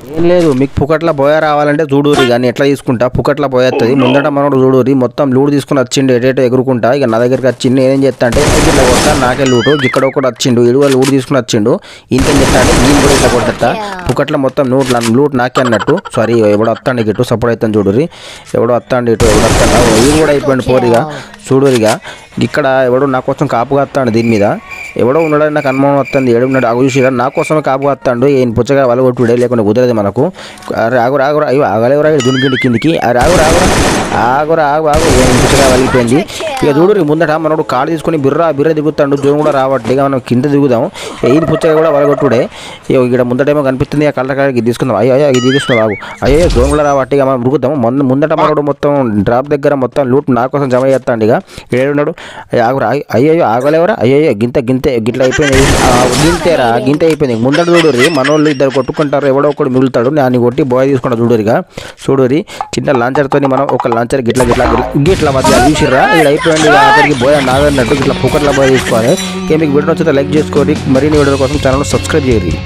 ఏం లేదు మీకు పుకట్ల పోయా రావాలంటే చూడూరి కానీ ఎట్లా తీసుకుంటా పుకట్ల పోయేస్తుంది ముందట మనోడు చూడూరి మొత్తం లూడు తీసుకుని వచ్చిండు ఎటేటో ఎగురుకుంటా ఇక నా దగ్గరికి వచ్చిండు నేనేం చేస్తా అంటే ఇట్లా కొడతా నాకే లూటు ఇక్కడ ఒకటి వచ్చిండు ఇడువ లూడు తీసుకుని వచ్చిండు ఇంకేం చెప్తా అంటే నేను కూడా ఇట్లా కొడతా పుకట్ల మొత్తం లూట్ లూట్ నాకే అన్నట్టు సారీ ఎవడో వస్తాండి ఇటు సపోర్ట్ అవుతాను చూడూరి ఎవడో వస్తాండి ఇటు ఎవడో వస్తాడు ఇది కూడా అయిపోయింది పోరిగా చూడూరిగా ఇక్కడ ఎవడో నా కోసం కాపు కాస్తాడు దీని మీద ఎవడో ఉన్నాడని నాకు అనుమానం వస్తుంది ఏడు ఉన్నాడు అగు చూసిరా నా కోసమే కాపు వస్తాడు ఈయన పుచ్చగా వాళ్ళు కొట్టుడే లేకుండా కుదరదు మనకు అరే ఆగు రాగు అయ్యో ఆగలేవురా దునికిండి కిందికి అరే ఆగు రాగు ఆగురా ఆగు ఆగు ఏం పుచ్చగా వలిగిపోయింది ఇక చూడు ముందట మనోడు కాడు తీసుకొని బిర్రా బిర్ర దిగుతాడు జోన్ కూడా రావట్లే ఇక మనం కింద దిగుదాం ఇది పుచ్చగా కూడా వలగొట్టుడే ఇక ఇక్కడ ముందటేమో కనిపిస్తుంది ఆ కళ్ళ కాడికి తీసుకుందాం అయ్యో అయ్యో ఇది తీసుకుందాం బాగు అయ్యో జోన్ కూడా రావట్లే ఇక మనం దిగుదాం ముందు ముందట మనోడు మొత్తం డ్రాప్ దగ్గర మొత్తం లూట్ నా కోసం జమ చేస్తాడు ఇక ఏడున్నాడు ఆగురా అయ్యో ఆగలేవరా అయ్యో గింత గింతే గిట్ల అయిపోయింది ఆ, గింతేరా గింత అయిపోయింది ముందట చూడురి మనోళ్ళు ఇద్దరు కొట్టుకుంటారు ఎవడో ఒకడు మిగులుతాడు నేను కొట్టి బాయ్ తీసుకుంటా చూడురిగా చూడురి చిన్న లాంచర్తో మనం ఒక లాంచర్ గిట్ల గిట్ల గిట్ల గిట్ల మధ్య చూసిర్రా ఇది అయిపోయింది ఇక ఆఖరికి బోయ్ నాదన్నట్టు ఇట్లా పుకట్ల బాయ్ తీసుకోవాలి ఇక మీకు వీడియో వచ్చితే లైక్ చేసుకోండి మరిన్ని వీడియో కోసం ఛానల్ సబ్స్క్రైబ్ చేయరు